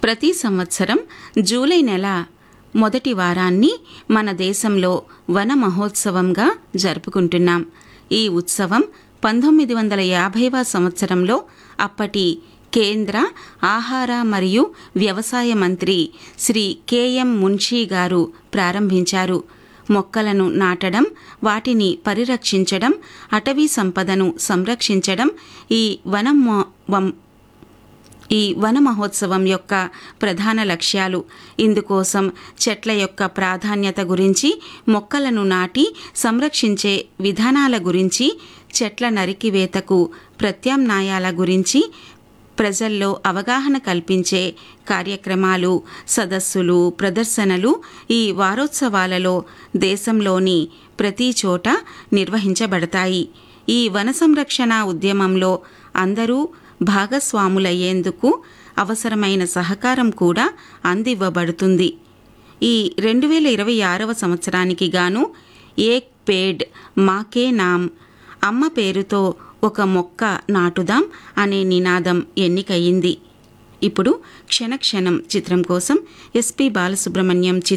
ప్రతి సంవత్సరం జూలై నెల మొదటి వారాన్ని మన దేశంలో వన మహోత్సవంగా జరుపుకుంటున్నాం ఈ ఉత్సవం పంతొమ్మిది వందల యాభైవ సంవత్సరంలో అప్పటి కేంద్ర ఆహార మరియు వ్యవసాయ మంత్రి శ్రీ కెఎం మున్షీ గారు ప్రారంభించారు మొక్కలను నాటడం వాటిని పరిరక్షించడం అటవీ సంపదను సంరక్షించడం ఈ వనం వం- ఈ వన మహోత్సవం యొక్క ప్రధాన లక్ష్యాలు ఇందుకోసం చెట్ల యొక్క ప్రాధాన్యత గురించి మొక్కలను నాటి సంరక్షించే విధానాల గురించి చెట్ల నరికివేతకు ప్రత్యామ్నాయాల గురించి ప్రజల్లో అవగాహన కల్పించే కార్యక్రమాలు సదస్సులు ప్రదర్శనలు ఈ వారోత్సవాలలో దేశంలోని ప్రతి చోట నిర్వహించబడతాయి ఈ వన సంరక్షణ ఉద్యమంలో అందరూ భాగస్వాములయ్యేందుకు అవసరమైన సహకారం కూడా అందివ్వబడుతుంది ఈ రెండు వేల ఇరవై ఆరవ సంవత్సరానికి గాను ఏక్ పేడ్ మాకే నామ్ అమ్మ పేరుతో ఒక మొక్క నాటుదాం అనే నినాదం ఎన్నికయింది ఇప్పుడు క్షణక్షణం చిత్రం కోసం ఎస్పి బాలసుబ్రహ్మణ్యం చిత్ర